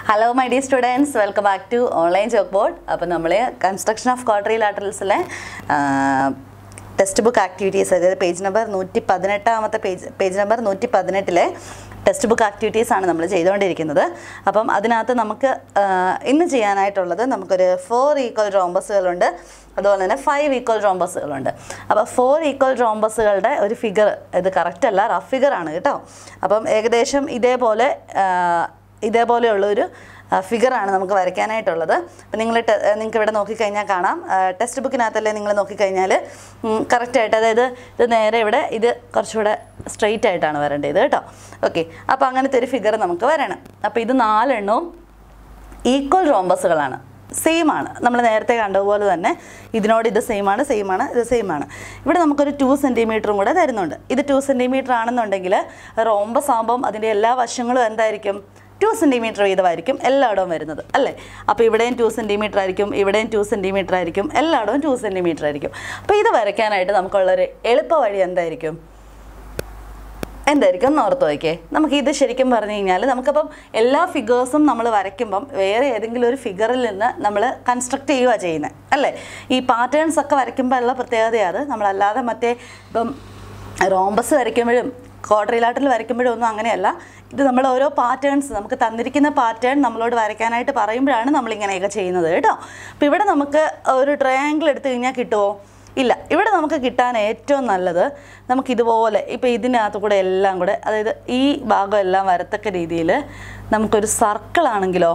Hello my dear students welcome back to online chalk board അപ്പോൾ നമ്മൾ construction of ക്വാർട്ടറി ലാറ്ററൽസിലെ ടെക്സ്റ്റ് ബുക്ക് ആക്ടിവിറ്റീസ് അതായത് പേജ് നമ്പർ നൂറ്റി പതിനെട്ടാമത്തെ പേജ് പേജ് നമ്പർ നൂറ്റി പതിനെട്ടിലെ ടെക്സ്റ്റ് ബുക്ക് ആക്ടിവിറ്റീസ് ആണ് നമ്മൾ ചെയ്തുകൊണ്ടിരിക്കുന്നത് അപ്പം അതിനകത്ത് നമുക്ക് ആ, ഇന്ന് ചെയ്യാനായിട്ടുള്ളത് നമുക്കൊരു ഫോർ ഈക്വൽ റോംബസുകളുണ്ട് അതുപോലെ തന്നെ ഫൈവ് ഈക്വൽ റോംബസുകളുണ്ട് അപ്പോൾ ഫോർ ഈക്വൽ റോംബസുകളുടെ ഒരു ഫിഗർ ഇത് കറക്റ്റ് അല്ല റഫ് ഫിഗർ ആണ് കേട്ടോ അപ്പം ഏകദേശം ഇതേപോലെ ആ, ഇതേപോലെയുള്ളൊരു ഫിഗറാണ് നമുക്ക് വരയ്ക്കാനായിട്ടുള്ളത് അപ്പം നിങ്ങൾ നിങ്ങൾക്ക് ഇവിടെ നോക്കിക്കഴിഞ്ഞാൽ കാണാം ടെക്സ്റ്റ് ബുക്കിനകത്തല്ലേ നിങ്ങൾ നോക്കിക്കഴിഞ്ഞാൽ കറക്റ്റായിട്ട് അതായത് ഇത് നേരെ ഇവിടെ ഇത് കുറച്ചുകൂടെ സ്ട്രെയിറ്റ് ആയിട്ടാണ് വരേണ്ടത് കേട്ടോ ഓക്കെ അപ്പോൾ അങ്ങനത്തെ ഒരു ഫിഗർ നമുക്ക് വരണം അപ്പോൾ ഇത് നാലെണ്ണവും ഈക്വൽ റോംബസുകളാണ് സെയിം ആണ് നമ്മൾ നേരത്തെ കണ്ടതുപോലെ തന്നെ ഇതിനോട് ഇത് സെയിം ആണ് സെയിം ആണ് ഇത് സെയിം ആണ് ഇവിടെ നമുക്കൊരു ടു സെൻറ്റിമീറ്ററും കൂടെ തരുന്നുണ്ട് ഇത് ടു സെൻറ്റിമീറ്റർ ആണെന്നുണ്ടെങ്കിൽ റോംബസ് ആകുമ്പം അതിൻ്റെ എല്ലാ വശങ്ങളും എന്തായിരിക്കും ടു സെൻറ്റിമീറ്റർ വീതമായിരിക്കും എല്ലായിടവും വരുന്നത് അല്ലേ അപ്പോൾ ഇവിടെയും ടു സെൻറ്റിമീറ്റർ ആയിരിക്കും ഇവിടെയും ടു സെൻറ്റിമീറ്റർ ആയിരിക്കും എല്ലായിടവും ടു സെൻറ്റിമീറ്റർ ആയിരിക്കും അപ്പോൾ ഇത് വരയ്ക്കാനായിട്ട് നമുക്കുള്ളൊരു എളുപ്പ വഴി എന്തായിരിക്കും എന്തായിരിക്കും എന്ന് ഓർത്ത് നോക്കിയേ നമുക്ക് ഇത് ശരിക്കും പറഞ്ഞു കഴിഞ്ഞാൽ നമുക്കപ്പം എല്ലാ ഫിഗേഴ്സും നമ്മൾ വരയ്ക്കുമ്പം വേറെ ഏതെങ്കിലും ഒരു ഫിഗറിൽ നിന്ന് നമ്മൾ കൺസ്ട്രക്ട് ചെയ്യുക ചെയ്യുന്നത് അല്ലേ ഈ പാറ്റേൺസ് ഒക്കെ വരയ്ക്കുമ്പോൾ ഉള്ള പ്രത്യേകതയാണ് നമ്മളല്ലാതെ മറ്റേ ഇപ്പം റോംബസ് വരയ്ക്കുമ്പോഴും ക്വാഡ്രിലാട്ടിൽ വരയ്ക്കുമ്പോഴും ഒന്നും അങ്ങനെയല്ല ഇത് നമ്മൾ ഓരോ പാറ്റേൺസ് നമുക്ക് തന്നിരിക്കുന്ന പാറ്റേൺ നമ്മളോട് വരയ്ക്കാനായിട്ട് പറയുമ്പോഴാണ് നമ്മൾ ഇങ്ങനെയൊക്കെ ചെയ്യുന്നത് കേട്ടോ അപ്പോൾ ഇവിടെ നമുക്ക് ഒരു ട്രയാങ്കിൾ എടുത്തു കഴിഞ്ഞാൽ കിട്ടുമോ ഇല്ല ഇവിടെ നമുക്ക് കിട്ടാൻ ഏറ്റവും നല്ലത് നമുക്ക് ഇതുപോലെ ഇപ്പോൾ ഇതിനകത്ത് കൂടെ എല്ലാം കൂടെ അതായത് ഈ ഭാഗം എല്ലാം വരത്തക്ക രീതിയിൽ നമുക്കൊരു സർക്കിൾ ആണെങ്കിലോ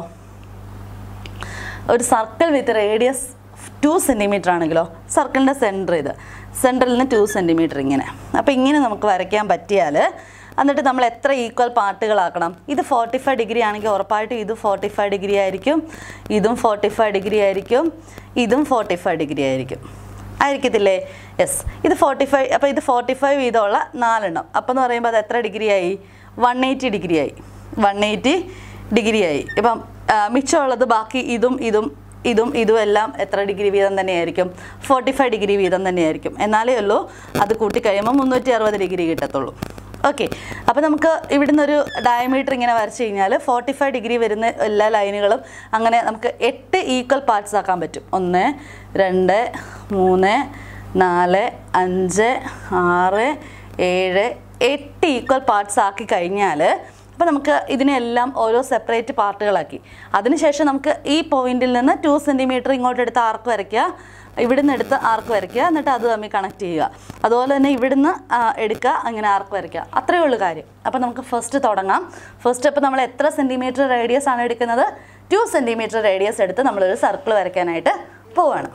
ഒരു circle with radius two centimetre ആണെങ്കിലോ സർക്കിളിൻ്റെ സെൻറ്റർ ഇത് സെൻറ്ററിൽ നിന്ന് ടു സെൻറ്റിമീറ്റർ ഇങ്ങനെ അപ്പോൾ ഇങ്ങനെ നമുക്ക് വരയ്ക്കാൻ പറ്റിയാൽ എന്നിട്ട് നമ്മൾ എത്ര ഈക്വൽ പാർട്ടുകളാക്കണം ഇത് ഫോർട്ടി ഫൈവ് ഡിഗ്രി ആണെങ്കിൽ ഉറപ്പായിട്ടും ഇത് ഫോർട്ടി ഫൈവ് ഡിഗ്രി ആയിരിക്കും ഇതും ഫോർട്ടി ഫൈവ് ഡിഗ്രി ആയിരിക്കും ഇതും ഫോർട്ടി ഫൈവ് ഡിഗ്രി ആയിരിക്കും ആയിരിക്കത്തില്ലേ യെസ് ഇത് ഫോർട്ടി ഫൈവ് അപ്പോൾ ഇത് ഫോർട്ടി ഫൈവ് വീതമുള്ള നാലെണ്ണം അപ്പോൾ എന്ന് പറയുമ്പോൾ അത് എത്ര ഡിഗ്രി ആയി വൺ എയ്റ്റി ഡിഗ്രി ആയി വൺ എയ്റ്റി ഡിഗ്രി ആയി ഇപ്പം ആ, മിച്ചമുള്ളത് ബാക്കി ഇതും ഇതും ഇതും ഇതും എല്ലാം എത്ര ഡിഗ്രി വീതം തന്നെയായിരിക്കും ഫോർട്ടി ഫൈവ് ഡിഗ്രി വീതം തന്നെയായിരിക്കും എന്നാലേ ഉള്ളൂ അത് കൂട്ടിക്കഴിയുമ്പോൾ മുന്നൂറ്റി അറുപത് ഡിഗ്രി കിട്ടത്തുള്ളൂ ഓക്കെ അപ്പോൾ നമുക്ക് ഇവിടുന്ന് ഒരു ഡയമീറ്റർ ഇങ്ങനെ വരച്ച് കഴിഞ്ഞാൽ ഫോർട്ടി ഫൈവ് ഡിഗ്രി വരുന്ന എല്ലാ ലൈനുകളും അങ്ങനെ നമുക്ക് എട്ട് ഈക്വൽ പാർട്സ് ആക്കാൻ പറ്റും ഒന്ന് രണ്ട് മൂന്ന് നാല് അഞ്ച് ആറ് ഏഴ് എട്ട് ഈക്വൽ പാർട്സ് ആക്കി കഴിഞ്ഞാൽ അപ്പോൾ നമുക്ക് ഇതിനെല്ലാം ഓരോ സെപ്പറേറ്റ് പാർട്ടുകളാക്കി അതിനുശേഷം നമുക്ക് ഈ പോയിന്റിൽ നിന്ന് ടു സെൻറ്റിമീറ്റർ ഇങ്ങോട്ട് എടുത്ത് ആർക്ക് വരയ്ക്കുക ഇവിടുന്ന് എടുത്ത് ആർക്ക് വരയ്ക്കുക എന്നിട്ട് അത് തമ്മിൽ കണക്ട് ചെയ്യുക അതുപോലെ തന്നെ ഇവിടുന്ന് ആ, എടുക്കുക അങ്ങനെ ആർക്ക് വരയ്ക്കുക അത്രയേ ഉള്ളൂ കാര്യം അപ്പോൾ നമുക്ക് ഫസ്റ്റ് തുടങ്ങാം ഫസ്റ്റ് ഇപ്പോൾ നമ്മൾ എത്ര സെൻറ്റിമീറ്റർ റേഡിയസ് ആണ് എടുക്കുന്നത് ടു സെൻറ്റിമീറ്റർ റേഡിയസ് എടുത്ത് നമ്മളൊരു സർക്കിൾ വരയ്ക്കാനായിട്ട് പോവാണ്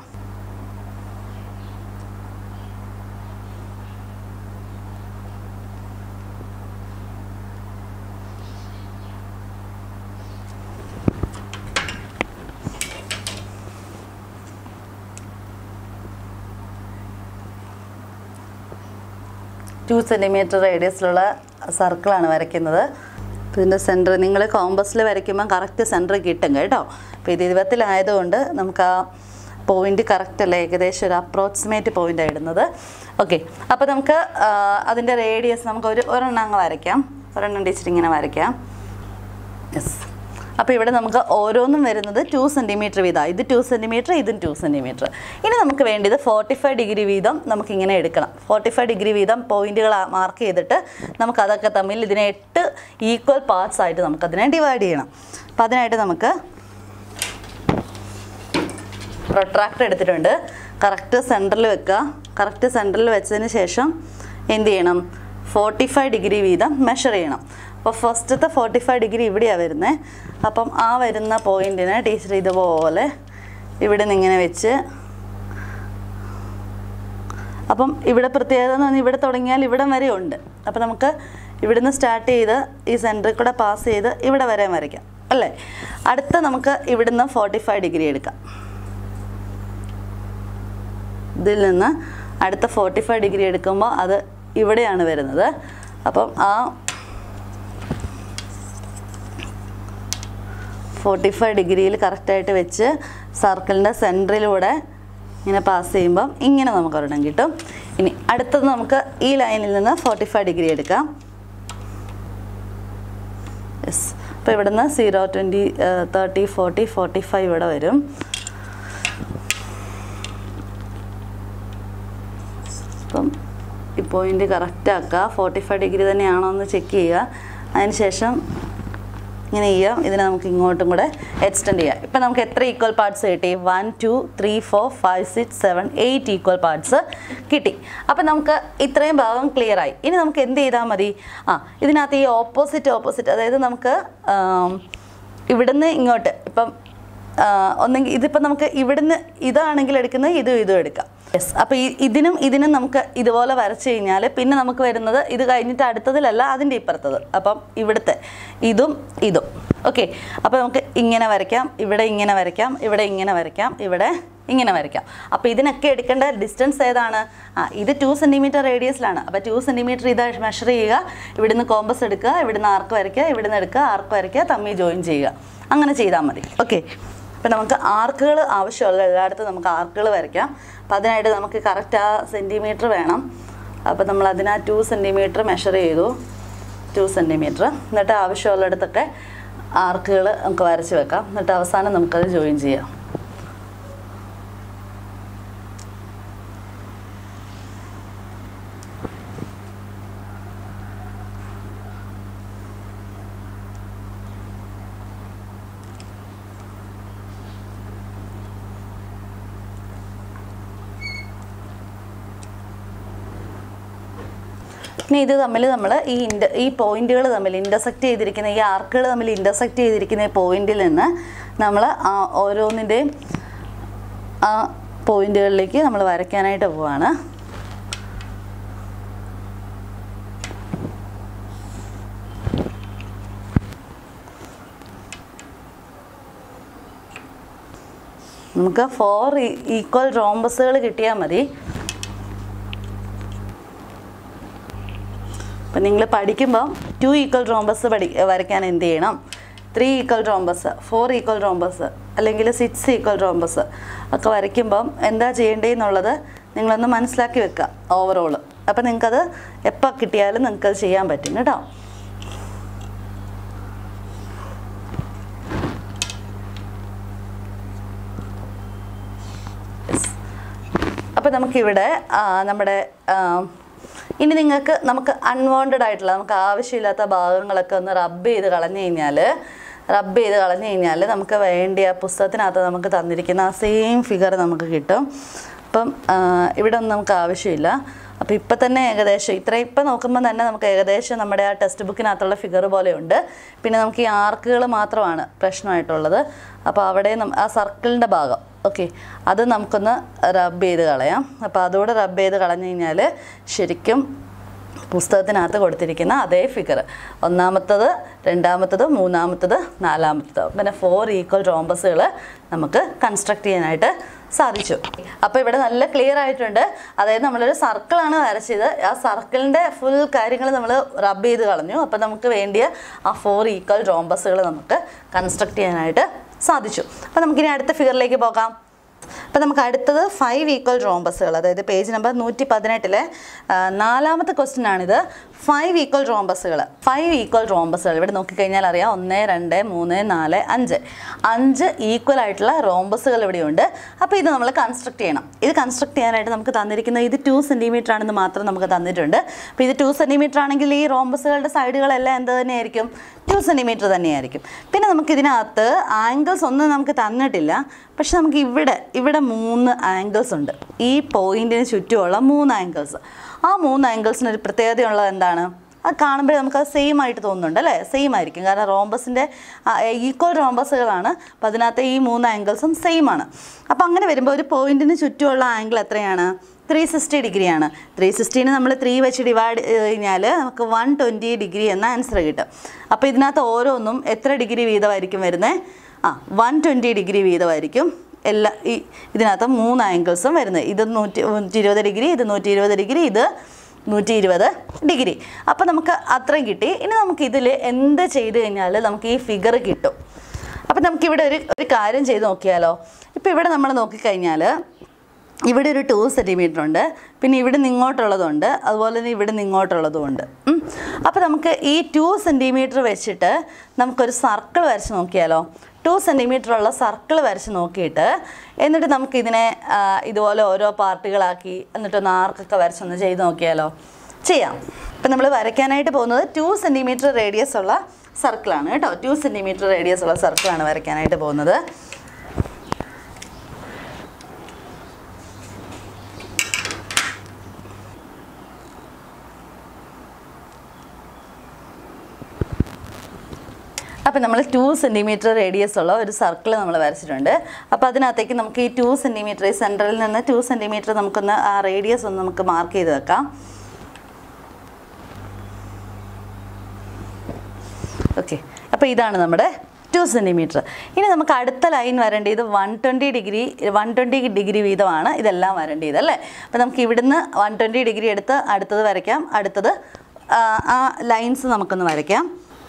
ടു സെൻറ്റിമീറ്റർ റേഡിയസിലുള്ള സർക്കിളാണ് വരയ്ക്കുന്നത് അപ്പോൾ ഇതിൻ്റെ സെൻറ്റർ നിങ്ങൾ കോമ്പസിൽ വരയ്ക്കുമ്പോൾ കറക്റ്റ് സെൻറ്റർ കിട്ടും കേട്ടോ അപ്പോൾ ഇത് ഇരുപത്തിലായതുകൊണ്ട് നമുക്ക് ആ പോയിന്റ് കറക്റ്റ് അല്ല ഏകദേശം ഒരു അപ്രോക്സിമേറ്റ് പോയിൻ്റാണ് ഇടുന്നത് ഓക്കെ അപ്പോൾ നമുക്ക് ആ, അതിൻ്റെ റേഡിയസ് നമുക്ക് ഒരു ഒരെണ്ണം അങ്ങ് വരയ്ക്കാം ഒരെണ്ണം ടീച്ചർ ഇങ്ങനെ വരയ്ക്കാം യെസ് അപ്പോൾ ഇവിടെ നമുക്ക് ഓരോന്നും വരുന്നത് ടു സെൻറ്റിമീറ്റർ വീതം ഇത് ടു സെൻറ്റിമീറ്റർ ഇതും ടു സെൻറ്റിമീറ്റർ ഇനി നമുക്ക് വേണ്ടത് ഫോർട്ടി ഫൈവ് ഡിഗ്രി വീതം നമുക്കിങ്ങനെ എടുക്കണം ഫോർട്ടി ഫൈവ് ഡിഗ്രി വീതം പോയിന്റുകൾ മാർക്ക് ചെയ്തിട്ട് നമുക്ക് അതൊക്കെ തമ്മിൽ ഇതിനെ എട്ട് ഈക്വൽ പാർട്സ് ആയിട്ട് നമുക്കതിനെ ഡിവൈഡ് ചെയ്യണം അപ്പം അതിനായിട്ട് നമുക്ക് പ്രൊട്രാക്ടർ എടുത്തിട്ടുണ്ട് കറക്റ്റ് സെൻറ്ററിൽ വെക്കുക കറക്റ്റ് സെൻറ്ററിൽ വെച്ചതിന് ശേഷം എന്ത് ചെയ്യണം ഫോർട്ടി ഫൈവ് ഡിഗ്രി വീതം മെഷർ ചെയ്യണം അപ്പോൾ ഫസ്റ്റത്തെ ഫോർട്ടി ഫൈവ് ഡിഗ്രി ഇവിടെയാണ് വരുന്നത് അപ്പം ആ വരുന്ന പോയിന്റിനെ ടീച്ചർ ഇതുപോലെ ഇവിടെ നിന്ന് ഇങ്ങനെ വെച്ച് അപ്പം ഇവിടെ പ്രത്യേകത എന്ന് പറഞ്ഞാൽ ഇവിടെ തുടങ്ങിയാൽ ഇവിടം വരെ ഉണ്ട് അപ്പം നമുക്ക് ഇവിടുന്ന് സ്റ്റാർട്ട് ചെയ്ത് ഈ സെൻറ്ററിൽ കൂടെ പാസ് ചെയ്ത് ഇവിടെ വരെ വരയ്ക്കാം അല്ലേ അടുത്ത നമുക്ക് ഇവിടുന്ന് ഫോർട്ടി ഫൈവ് ഡിഗ്രി എടുക്കാം ഇതിൽ നിന്ന് അടുത്ത ഫോർട്ടി ഫൈവ് ഡിഗ്രി എടുക്കുമ്പോൾ അത് ഇവിടെയാണ് വരുന്നത് അപ്പം ആ ഫോർട്ടി ഫൈവ് ഡിഗ്രിയിൽ കറക്റ്റായിട്ട് വെച്ച് സർക്കിളിൻ്റെ സെൻറ്ററിലൂടെ ഇങ്ങനെ പാസ് ചെയ്യുമ്പം ഇങ്ങനെ നമുക്ക് ഒരെണ്ണം കിട്ടും ഇനി അടുത്തത് നമുക്ക് ഈ ലൈനിൽ നിന്ന് ഫോർട്ടി ഫൈവ് ഡിഗ്രി എടുക്കാം യെസ് അപ്പോൾ ഇവിടുന്ന് zero twenty thirty forty forty five ഇവിടെ വരും അപ്പം ഈ പോയിന്റ് കറക്റ്റ് ആക്കുക ഫോർട്ടി ഫൈവ് ഡിഗ്രി തന്നെയാണോ എന്ന് ചെക്ക് ചെയ്യുക അതിനുശേഷം ഇങ്ങനെ ചെയ്യാം ഇതിനെ നമുക്ക് ഇങ്ങോട്ടും കൂടെ എക്സ്റ്റെൻഡ് ചെയ്യാം ഇപ്പം നമുക്ക് എത്ര ഈക്വൽ പാർട്സ് കിട്ടി one two three four five six seven eight equal parts കിട്ടി അപ്പം നമുക്ക് ഇത്രയും ഭാഗം ക്ലിയർ ആയി ഇനി നമുക്ക് എന്ത് ചെയ്താൽ മതി ആ ഇതിനകത്ത് ഈ ഓപ്പോസിറ്റ് ഓപ്പോസിറ്റ് അതായത് നമുക്ക് ആം, ഇവിടുന്ന് ഇങ്ങോട്ട് ഇപ്പം ആ, ഒന്നെങ്കിൽ ഇതിപ്പോൾ നമുക്ക് ഇവിടുന്ന് ഇതാണെങ്കിൽ എടുക്കുന്നത് ഇതും ഇതും എടുക്കാം യെസ് അപ്പോൾ ഈ ഇതിനും ഇതിനും നമുക്ക് ഇതുപോലെ വരച്ച് കഴിഞ്ഞാൽ പിന്നെ നമുക്ക് വരുന്നത് ഇത് കഴിഞ്ഞിട്ട് അടുത്തതിലല്ല അതിൻ്റെ ഇപ്പുറത്തത് അപ്പം ഇവിടുത്തെ ഇതും ഇതും ഓക്കെ അപ്പോൾ നമുക്ക് ഇങ്ങനെ വരയ്ക്കാം ഇവിടെ ഇങ്ങനെ വരയ്ക്കാം ഇവിടെ ഇങ്ങനെ വരയ്ക്കാം ഇവിടെ ഇങ്ങനെ വരയ്ക്കാം അപ്പോൾ ഇതിനൊക്കെ എടുക്കേണ്ട ഡിസ്റ്റൻസ് ഏതാണ് ആ ഇത് ടു സെൻറ്റിമീറ്റർ റേഡിയസിലാണ് അപ്പോൾ ടു സെൻറ്റിമീറ്റർ ഇത് മെഷർ ചെയ്യുക ഇവിടുന്ന് കോമ്പസ് എടുക്കുക ഇവിടുന്ന് ആർക്ക് വരയ്ക്കുക ഇവിടുന്ന് എടുക്കുക ആർക്ക് വരയ്ക്കുക തമ്മിൽ ജോയിൻ ചെയ്യുക അങ്ങനെ ചെയ്താൽ മതി ഓക്കെ അപ്പം നമുക്ക് ആർക്കുകൾ ആവശ്യമുള്ള എല്ലായിടത്തും നമുക്ക് ആർക്കുകൾ വരയ്ക്കാം അപ്പം അതിനായിട്ട് നമുക്ക് കറക്റ്റ് ആ സെൻറ്റിമീറ്റർ വേണം അപ്പോൾ നമ്മൾ അതിനാ ടു സെൻറ്റിമീറ്റർ മെഷർ ചെയ്തു ടു സെൻറ്റിമീറ്റർ എന്നിട്ട് ആവശ്യമുള്ളിടത്തൊക്കെ ആർക്കുകൾ നമുക്ക് വരച്ച് വെക്കാം എന്നിട്ട് അവസാനം നമുക്കത് ജോയിൻ ചെയ്യാം ഇനി ഇത് തമ്മിൽ നമ്മൾ ഈ ഇൻഡ ഈ പോയിന്റുകൾ തമ്മിൽ ഇൻ്റർസെക്റ്റ് ചെയ്തിരിക്കുന്ന ഈ ആർക്കുകൾ തമ്മിൽ ഇൻ്റർസെക്റ്റ് ചെയ്തിരിക്കുന്ന ഈ പോയിന്റിൽ നിന്ന് നമ്മൾ ആ ഓരോന്നിൻ്റെയും ആ പോയിന്റുകളിലേക്ക് നമ്മൾ വരയ്ക്കാനായിട്ട് പോവാണ് നമുക്ക് ഫോർ ഈക്വൽ റോംബസുകൾ കിട്ടിയാൽ മതി അപ്പം നിങ്ങൾ പഠിക്കുമ്പോൾ ടു ഈക്വൽ റോംബസ് പഠി വരയ്ക്കാൻ എന്ത് ചെയ്യണം three equal rhombus four equal rhombus അല്ലെങ്കിൽ സിക്സ് ഈക്വൽ റോംബസ് ഒക്കെ വരയ്ക്കുമ്പം എന്താ ചെയ്യേണ്ടതെന്നുള്ളത് നിങ്ങളൊന്ന് മനസ്സിലാക്കി വെക്കുക ഓവറോൾ അപ്പം നിങ്ങൾക്കത് എപ്പോൾ കിട്ടിയാലും നിങ്ങൾക്കത് ചെയ്യാൻ പറ്റും കേട്ടോ അപ്പോൾ നമുക്കിവിടെ ആ, നമ്മുടെ ആ, ഇനി നിങ്ങൾക്ക് നമുക്ക് അൺവാണ്ടഡ് ആയിട്ടുള്ള നമുക്ക് ആവശ്യമില്ലാത്ത ഭാഗങ്ങളൊക്കെ ഒന്ന് റബ്ബ് ചെയ്ത് കളഞ്ഞു കഴിഞ്ഞാൽ റബ്ബ് ചെയ്ത് കളഞ്ഞു കഴിഞ്ഞാൽ നമുക്ക് വേണ്ടിയ പുസ്തകത്തിനകത്ത് നമുക്ക് തന്നിരിക്കുന്ന ആ സെയിം ഫിഗർ നമുക്ക് കിട്ടും അപ്പം ആ, ഇവിടെ ഒന്നും നമുക്ക് ആവശ്യമില്ല അപ്പോൾ ഇപ്പം തന്നെ ഏകദേശം ഇത്ര ഇപ്പം നോക്കുമ്പോൾ തന്നെ നമുക്ക് ഏകദേശം നമ്മുടെ ആ ടെക്സ്റ്റ് ബുക്കിനകത്തുള്ള ഫിഗർ പോലെയുണ്ട് പിന്നെ നമുക്ക് ഈ ആർക്കുകൾ മാത്രമാണ് പ്രശ്നമായിട്ടുള്ളത് അപ്പോൾ അവിടെ നം- ആ സർക്കിളിൻ്റെ ഭാഗം ഓക്കെ അത് നമുക്കൊന്ന് റബ്ബ് ചെയ്ത് കളയാം അപ്പോൾ അതുകൂടെ റബ്ബ് ചെയ്ത് കളഞ്ഞു കഴിഞ്ഞാൽ ശരിക്കും പുസ്തകത്തിനകത്ത് കൊടുത്തിരിക്കുന്ന അതേ ഫിഗർ ഒന്നാമത്തത് രണ്ടാമത്തത് മൂന്നാമത്തത് നാലാമത്തത് പിന്നെ ഫോർ ഈക്വൽ റോംബസുകൾ നമുക്ക് കൺസ്ട്രക്ട് ചെയ്യാനായിട്ട് സാധിച്ചു അപ്പോൾ ഇവിടെ നല്ല ക്ലിയർ ആയിട്ടുണ്ട് അതായത് നമ്മളൊരു സർക്കിളാണ് വരച്ചത് ആ സർക്കിളിൻ്റെ ഫുൾ കാര്യങ്ങൾ നമ്മൾ റബ്ബ് ചെയ്ത് കളഞ്ഞു അപ്പോൾ നമുക്ക് വേണ്ടിയ ആ ഫോർ ഈക്വൽ റോംബസുകൾ നമുക്ക് കൺസ്ട്രക്ട് ചെയ്യാനായിട്ട് സാധിച്ചു അപ്പോൾ നമുക്കിനി അടുത്ത ഫിഗറിലേക്ക് പോകാം അപ്പോൾ നമുക്ക് അടുത്തത് ഫൈവ് ഈക്വൽ റോംബസുകൾ അതായത് പേജ് നമ്പർ നൂറ്റി പതിനെട്ടിലെ ആ, നാലാമത്തെ ക്വസ്റ്റ്യൻ ആണിത് ഫൈവ് ഈക്വൽ റോംബസുകൾ ഫൈവ് ഈക്വൽ റോംബസുകൾ ഇവിടെ നോക്കിക്കഴിഞ്ഞാൽ അറിയാം ഒന്ന് രണ്ട് മൂന്ന് നാല് അഞ്ച് അഞ്ച് ഈക്വൽ ആയിട്ടുള്ള റോംബസുകൾ ഇവിടെയുണ്ട് അപ്പോൾ ഇത് നമ്മൾ കൺസ്ട്രക്ട് ചെയ്യണം ഇത് കൺസ്ട്രക്ട് ചെയ്യാനായിട്ട് നമുക്ക് തന്നിരിക്കുന്നത് ഇത് ടു സെൻറ്റിമീറ്റർ ആണെന്ന് മാത്രം നമുക്ക് തന്നിട്ടുണ്ട് അപ്പോൾ ഇത് ടു സെൻറ്റിമീറ്റർ ആണെങ്കിൽ ഈ റോംബസുകളുടെ സൈഡുകളെല്ലാം എന്ത് തന്നെയായിരിക്കും ടു സെൻറ്റിമീറ്റർ തന്നെയായിരിക്കും പിന്നെ നമുക്ക് ഇതിനകത്ത് ആംഗിൾസ് ഒന്നും നമുക്ക് തന്നിട്ടില്ല പക്ഷെ നമുക്ക് ഇവിടെ ഇവിടെ മൂന്ന് ആംഗിൾസ് ഉണ്ട് ഈ പോയിന്റിന് ചുറ്റുമുള്ള മൂന്ന് ആംഗിൾസ് ആ മൂന്ന് ആംഗിൾസിന് ഒരു പ്രത്യേകതയുള്ളത് എന്താണ് അത് കാണുമ്പോഴേ നമുക്ക് അത് സെയിം ആയിട്ട് തോന്നുന്നുണ്ട് അല്ലേ സെയിം ആയിരിക്കും കാരണം റോംബസിൻ്റെ ഈക്വൽ റോംബസുകളാണ് അപ്പോൾ അതിനകത്ത് ഈ മൂന്ന് ആംഗിൾസും സെയിം ആണ് അപ്പോൾ അങ്ങനെ വരുമ്പോൾ ഒരു പോയിന്റിന് ചുറ്റുമുള്ള ആംഗിൾ എത്രയാണ് ത്രീ സിക്സ്റ്റി ഡിഗ്രിയാണ് ത്രീ സിക്സ്റ്റീന് നമ്മൾ ത്രീ വെച്ച് ഡിവൈഡ് കഴിഞ്ഞാൽ നമുക്ക് വൺ ട്വൻറ്റി ഡിഗ്രി എന്ന ആൻസർ കിട്ടും അപ്പോൾ ഇതിനകത്ത് ഓരോന്നും എത്ര ഡിഗ്രി വീതമായിരിക്കും വരുന്നത് ആ വൺ ട്വൻറ്റി ഡിഗ്രി വീതമായിരിക്കും എല്ലാ ഈ ഇതിനകത്ത് മൂന്ന് ആംഗിൾസും വരുന്നത് ഇത് നൂറ്റി നൂറ്റി ഇരുപത് ഡിഗ്രി ഇത് നൂറ്റി ഇരുപത് ഡിഗ്രി ഇത് നൂറ്റി ഇരുപത് ഡിഗ്രി അപ്പോൾ നമുക്ക് അത്രയും കിട്ടി ഇനി നമുക്ക് ഇതിൽ എന്ത് ചെയ്ത് കഴിഞ്ഞാൽ നമുക്ക് ഈ ഫിഗർ കിട്ടും അപ്പോൾ നമുക്കിവിടെ ഒരു ഒരു കാര്യം ചെയ്ത് നോക്കിയാലോ ഇപ്പോൾ ഇവിടെ നമ്മൾ നോക്കിക്കഴിഞ്ഞാൽ ഇവിടെ ഒരു ടു സെൻറ്റിമീറ്റർ ഉണ്ട് പിന്നെ ഇവിടെ നിന്ന് ഇങ്ങോട്ടുള്ളതുണ്ട് അതുപോലെ തന്നെ ഇവിടെ നിന്ന് ഇങ്ങോട്ടുള്ളതും ഉണ്ട് ഉം. അപ്പോൾ നമുക്ക് ഈ ടു സെൻറ്റിമീറ്റർ വെച്ചിട്ട് നമുക്കൊരു സർക്കിൾ വരച്ച് നോക്കിയാലോ ടു സെൻറ്റിമീറ്റർ ഉള്ള സർക്കിൾ വരച്ച് നോക്കിയിട്ട് എന്നിട്ട് നമുക്കിതിനെ ആ, ഇതുപോലെ ഓരോ പാർട്ടുകളാക്കി എന്നിട്ടൊന്ന് ആർക്കൊക്കെ വരച്ചൊന്ന് ചെയ്ത് നോക്കിയാലോ ചെയ്യാം ഇപ്പം നമ്മൾ വരയ്ക്കാനായിട്ട് പോകുന്നത് ടു സെൻറ്റിമീറ്റർ റേഡിയസ് ഉള്ള സർക്കിളാണ് കേട്ടോ ടു സെൻറ്റിമീറ്റർ റേഡിയസ് ഉള്ള സർക്കിളാണ് വരയ്ക്കാനായിട്ട് പോകുന്നത് അപ്പോൾ നമ്മൾ ടു സെൻറ്റിമീറ്റർ റേഡിയസ് ഉള്ള ഒരു സർക്കിൾ നമ്മൾ വരച്ചിട്ടുണ്ട് അപ്പോൾ അതിനകത്തേക്ക് നമുക്ക് ഈ ടു സെൻറ്റിമീറ്റർ ഈ സെൻറ്ററിൽ നിന്ന് ടു സെൻറ്റിമീറ്റർ നമുക്കൊന്ന് ആ റേഡിയസ് ഒന്ന് നമുക്ക് മാർക്ക് ചെയ്ത് വെക്കാം ഓക്കെ അപ്പോൾ ഇതാണ് നമ്മുടെ ടു സെൻറ്റിമീറ്റർ ഇനി നമുക്ക് അടുത്ത ലൈൻ വരേണ്ടത് one twenty degree one twenty degree വീതമാണ് ഇതെല്ലാം വരേണ്ടത് അല്ലേ അപ്പോൾ നമുക്ക് ഇവിടുന്ന് വൺ ട്വൻറ്റി ഡിഗ്രി എടുത്ത് അടുത്തത് വരയ്ക്കാം അടുത്തത് ആ, ആ ലൈൻസ് നമുക്കൊന്ന് വരയ്ക്കാം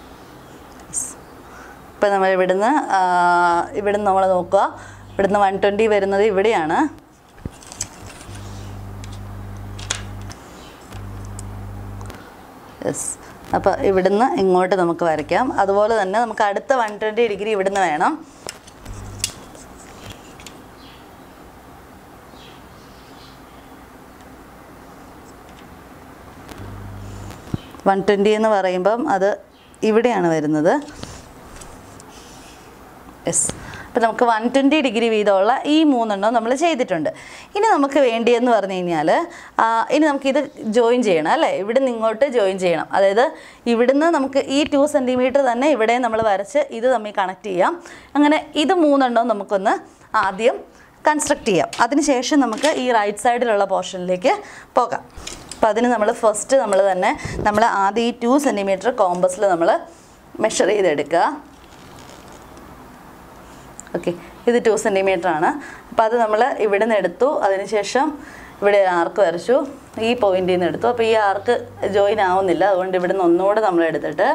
ഇപ്പം നമ്മൾ ഇവിടുന്ന് ആ, ഇവിടുന്ന് നമ്മൾ നോക്കുക ഇവിടുന്ന് വൺ ട്വൻറ്റി വരുന്നത് ഇവിടെയാണ് യെസ് അപ്പോൾ ഇവിടുന്ന് ഇങ്ങോട്ട് നമുക്ക് വരയ്ക്കാം അതുപോലെ തന്നെ നമുക്ക് അടുത്ത വൺ ട്വൻറ്റി ഡിഗ്രി ഇവിടുന്ന് വേണം വൺ ട്വൻറ്റി എന്ന് പറയുമ്പം അത് ഇവിടെയാണ് വരുന്നത് യെസ് അപ്പോൾ നമുക്ക് വൺ ട്വൻറ്റി ഡിഗ്രി വീതമുള്ള ഈ മൂന്നെണ്ണം നമ്മൾ ചെയ്തിട്ടുണ്ട് ഇനി നമുക്ക് വേണ്ടിയെന്ന് പറഞ്ഞു കഴിഞ്ഞാൽ ആ, ഇനി നമുക്കിത് ജോയിൻ ചെയ്യണം അല്ലേ ഇവിടെ നിന്ന് ഇങ്ങോട്ട് ജോയിൻ ചെയ്യണം അതായത് ഇവിടുന്ന് നമുക്ക് ഈ ടു സെൻറ്റിമീറ്റർ തന്നെ ഇവിടെ നമ്മൾ വരച്ച് ഇത് തമ്മിൽ കണക്ട് ചെയ്യാം അങ്ങനെ ഇത് മൂന്നെണ്ണവും നമുക്കൊന്ന് ആദ്യം കൺസ്ട്രക്ട് ചെയ്യാം അതിനുശേഷം നമുക്ക് ഈ റൈറ്റ് സൈഡിലുള്ള പോർഷനിലേക്ക് പോകാം അപ്പോൾ അതിന് നമ്മൾ ഫസ്റ്റ് നമ്മൾ തന്നെ നമ്മൾ ആദ്യം ഈ ടു സെൻറ്റിമീറ്റർ കോമ്പസിൽ നമ്മൾ മെഷർ ചെയ്തെടുക്കുക ഓക്കെ ഇത് ടു സെൻറ്റിമീറ്റർ ആണ് അപ്പോൾ അത് നമ്മൾ ഇവിടെ നിന്ന് എടുത്തു അതിനുശേഷം ഇവിടെ ആർക്ക് വരച്ചു ഈ പോയിന്റിൽ നിന്ന് എടുത്തു അപ്പോൾ ഈ ആർക്ക് ജോയിൻ ആവുന്നില്ല അതുകൊണ്ട് ഇവിടെ നിന്ന് ഒന്നുകൂടെ നമ്മൾ എടുത്തിട്ട്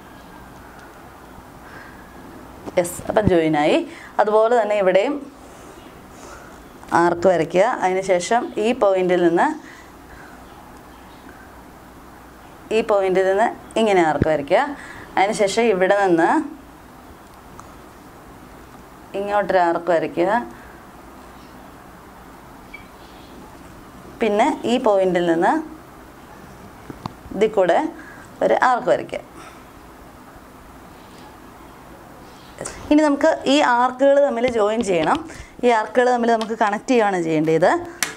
യെസ് അപ്പം ജോയിൻ ആയി അതുപോലെ തന്നെ ഇവിടെയും ആർക്ക് വരയ്ക്കുക അതിനുശേഷം ഈ പോയിന്റിൽ നിന്ന് ഈ പോയിന്റിൽ നിന്ന് ഇങ്ങനെ ആർക്ക് വരയ്ക്കുക അതിനുശേഷം ഇവിടെ നിന്ന് ഇങ്ങോട്ടൊരു ആർക്ക് വരയ്ക്കുക പിന്നെ ഈ പോയിന്റിൽ നിന്ന് ഇതിൽ കൂടെ ഒരു ആർക്ക് വരയ്ക്കുക ഇനി നമുക്ക് ഈ ആർക്കുകൾ തമ്മിൽ ജോയിൻ ചെയ്യണം ഈ ആർക്കുകൾ തമ്മിൽ നമുക്ക് കണക്ട് ചെയ്യുകയാണ് ചെയ്യേണ്ടത്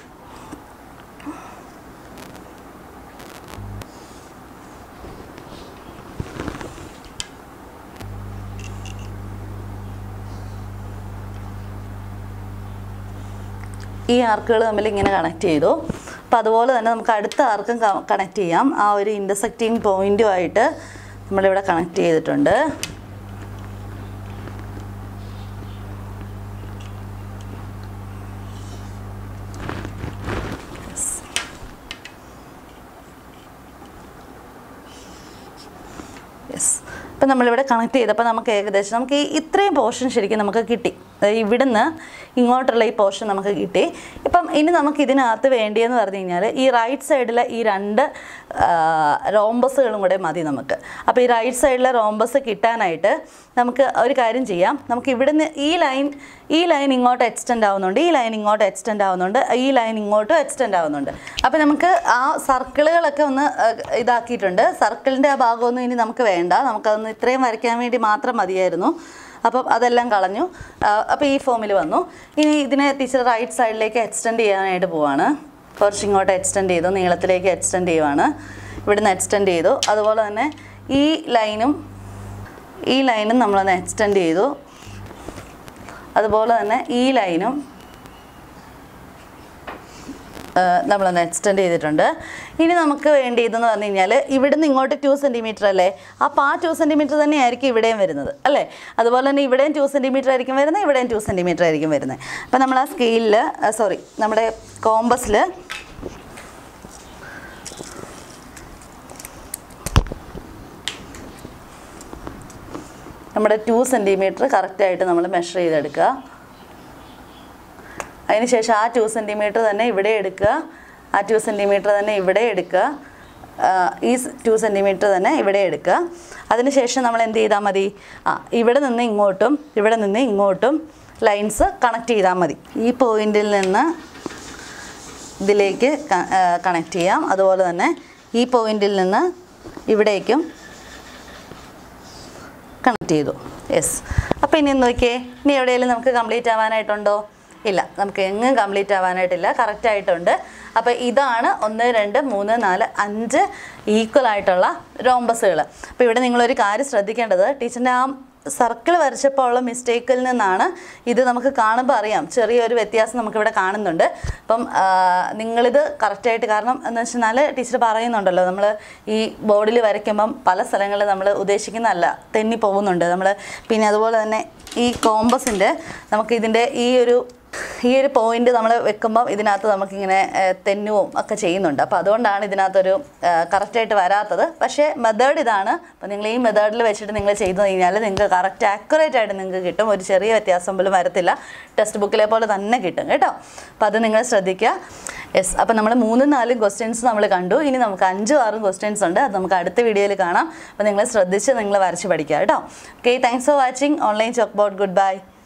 ഈ ആർക്കുകൾ തമ്മിൽ ഇങ്ങനെ കണക്ട് ചെയ്തു അപ്പം അതുപോലെ തന്നെ നമുക്ക് അടുത്ത ആർക്കും കണക്ട് ചെയ്യാം ആ ഒരു ഇൻ്റർസെക്റ്റിംഗ് പോയിൻറ്റുമായിട്ട് നമ്മളിവിടെ കണക്ട് ചെയ്തിട്ടുണ്ട് യെസ് ഇപ്പം നമ്മളിവിടെ കണക്ട് ചെയ്തപ്പോൾ നമുക്ക് ഏകദേശം നമുക്ക് ഈ ഇത്രയും പോർഷൻ ശരിക്കും നമുക്ക് കിട്ടി അതായത് ഇവിടുന്ന് ഇങ്ങോട്ടുള്ള ഈ പോർഷൻ നമുക്ക് കിട്ടി ഇപ്പം ഇനി നമുക്ക് ഇതിനകത്ത് വേണ്ടിയെന്ന് പറഞ്ഞു കഴിഞ്ഞാൽ ഈ റൈറ്റ് സൈഡിലെ ഈ രണ്ട് റോംബസുകളും കൂടെ മതി നമുക്ക് അപ്പോൾ ഈ റൈറ്റ് സൈഡിലെ റോംബസ് കിട്ടാനായിട്ട് നമുക്ക് ഒരു കാര്യം ചെയ്യാം നമുക്ക് ഇവിടുന്ന് ഈ ലൈൻ ഈ ലൈൻ ഇങ്ങോട്ട് എക്സ്റ്റെൻഡ് ആവുന്നുണ്ട് ഈ ലൈൻ ഇങ്ങോട്ട് എക്സ്റ്റെൻഡ് ആവുന്നുണ്ട് ഈ ലൈൻ ഇങ്ങോട്ടും എക്സ്റ്റെൻഡ് ആവുന്നുണ്ട് അപ്പോൾ നമുക്ക് ആ സർക്കിളുകളൊക്കെ ഒന്ന് ആ, ഇതാക്കിയിട്ടുണ്ട് സർക്കിളിൻ്റെ ആ ഭാഗമൊന്നും ഇനി നമുക്ക് വേണ്ട നമുക്കതൊന്ന് ഇത്രയും വരയ്ക്കാൻ വേണ്ടി മാത്രം മതിയായിരുന്നു അപ്പം അതെല്ലാം കളഞ്ഞു അപ്പോൾ ഈ ഫോമിൽ വന്നു ഇനി ഇതിനെ ടീച്ചർ റൈറ്റ് സൈഡിലേക്ക് എക്സ്റ്റെൻഡ് ചെയ്യാനായിട്ട് പോവാണ് കുറച്ച് ഇങ്ങോട്ട് എക്സ്റ്റെൻഡ് ചെയ്തു നീളത്തിലേക്ക് എക്സ്റ്റെൻഡ് ചെയ്യുവാണ് ഇവിടുന്ന് എക്സ്റ്റെൻഡ് ചെയ്തു അതുപോലെ തന്നെ ഈ ലൈനും ഈ ലൈനും നമ്മളൊന്ന് എക്സ്റ്റെൻഡ് ചെയ്തു അതുപോലെ തന്നെ ഈ ലൈനും ആ, നമ്മളൊന്ന് എക്സ്റ്റെൻഡ് ചെയ്തിട്ടുണ്ട് ഇനി നമുക്ക് വേണ്ടിയതെന്ന് പറഞ്ഞു കഴിഞ്ഞാൽ ഇവിടുന്ന് ഇങ്ങോട്ട് ടു സെൻറ്റിമീറ്റർ അല്ലേ അപ്പോൾ ആ ടു സെൻറ്റിമീറ്റർ തന്നെയായിരിക്കും ഇവിടെയും വരുന്നത് അല്ലേ അതുപോലെ തന്നെ ഇവിടെയും ടു സെൻറ്റിമീറ്റർ ആയിരിക്കും വരുന്നത് ഇവിടെയും ടു സെൻറ്റിമീറ്റർ ആയിരിക്കും വരുന്നത് അപ്പോൾ നമ്മൾ ആ സ്കെയിലിൽ സോറി നമ്മുടെ കോമ്പസിൽ നമ്മുടെ ടു സെൻറ്റിമീറ്റർ കറക്റ്റായിട്ട് നമ്മൾ മെഷർ ചെയ്തെടുക്കുക അതിനുശേഷം ആ ടു സെൻറ്റിമീറ്റർ തന്നെ ഇവിടെ എടുക്കുക ആ ടു സെൻറ്റിമീറ്റർ തന്നെ ഇവിടെ എടുക്കുക ആ, ഈ ടു സെൻറ്റിമീറ്റർ തന്നെ ഇവിടെ എടുക്കുക അതിനുശേഷം നമ്മൾ എന്ത് ചെയ്താൽ മതി ആ ഇവിടെ നിന്ന് ഇങ്ങോട്ടും ഇവിടെ നിന്ന് ഇങ്ങോട്ടും ലൈൻസ് കണക്ട് ചെയ്താൽ മതി ഈ പോയിന്റിൽ നിന്ന് ഇതിലേക്ക് കണക്ട് ചെയ്യാം അതുപോലെ തന്നെ ഈ പോയിന്റിൽ നിന്ന് ഇവിടേക്കും കണക്ട് ചെയ്തു യെസ് അപ്പോൾ ഇനി ഒന്ന് നോക്കിയേ ഇനി എവിടെയെങ്കിലും നമുക്ക് കംപ്ലീറ്റ് ആവാനായിട്ടുണ്ടോ ഇല്ല നമുക്ക് എങ്ങും കംപ്ലീറ്റ് ആവാനായിട്ടില്ല കറക്റ്റ് ആയിട്ടുണ്ട് അപ്പോൾ ഇതാണ് ഒന്ന് രണ്ട് മൂന്ന് നാല് അഞ്ച് ഈക്വൽ ആയിട്ടുള്ള റോംബസുകൾ അപ്പോൾ ഇവിടെ നിങ്ങളൊരു കാര്യം ശ്രദ്ധിക്കേണ്ടത് ടീച്ചറിൻ്റെ ആ സർക്കിൾ വരച്ചപ്പോൾ ഉള്ള മിസ്റ്റേക്കിൽ നിന്നാണ് ഇത് നമുക്ക് കാണുമ്പോൾ അറിയാം ചെറിയൊരു വ്യത്യാസം നമുക്കിവിടെ കാണുന്നുണ്ട് അപ്പം ആ, നിങ്ങളിത് കറക്റ്റായിട്ട് കാരണം എന്ന് വെച്ചാൽ ടീച്ചർ പറയുന്നുണ്ടല്ലോ നമ്മൾ ഈ ബോർഡിൽ വരയ്ക്കുമ്പം പല സ്ഥലങ്ങളിൽ നമ്മൾ ഉദ്ദേശിക്കുന്നതല്ല തെന്നി പോകുന്നുണ്ട് നമ്മൾ പിന്നെ അതുപോലെ തന്നെ ഈ കോമ്പസിൻ്റെ നമുക്ക് ഇതിൻ്റെ ഈ ഒരു ഈ ഒരു പോയിന്റ് നമ്മൾ വെക്കുമ്പം ഇതിനകത്ത് നമുക്കിങ്ങനെ ഏഹ്, തെന്നുവും ഒക്കെ ചെയ്യുന്നുണ്ട് അപ്പോൾ അതുകൊണ്ടാണ് ഇതിനകത്തൊരു കറക്റ്റായിട്ട് വരാത്തത് പക്ഷേ മെത്തേഡ് ഇതാണ് അപ്പോൾ നിങ്ങൾ ഈ മെത്തേഡിൽ വെച്ചിട്ട് നിങ്ങൾ ചെയ്തു കഴിഞ്ഞാൽ നിങ്ങൾക്ക് കറക്റ്റ് ആക്യുറേറ്റ് ആയിട്ട് നിങ്ങൾക്ക് കിട്ടും ഒരു ചെറിയ വ്യത്യാസം പോലും വരത്തില്ല ടെക്സ്റ്റ് ബുക്കിലെ പോലെ തന്നെ കിട്ടും കേട്ടോ അപ്പോൾ അത് നിങ്ങൾ ശ്രദ്ധിക്കുക യെസ് അപ്പോൾ നമ്മൾ മൂന്നും നാലും ക്വസ്റ്റ്യൻസ് നമ്മൾ കണ്ടു ഇനി നമുക്ക് അഞ്ചും ആറും ക്വസ്റ്റ്യൻസ് ഉണ്ട് അത് നമുക്ക് അടുത്ത വീഡിയോയിൽ കാണാം അപ്പോൾ നിങ്ങൾ ശ്രദ്ധിച്ച് നിങ്ങൾ വരച്ച് പഠിക്കുക കേട്ടോ okay thanks for watching online chalk board good by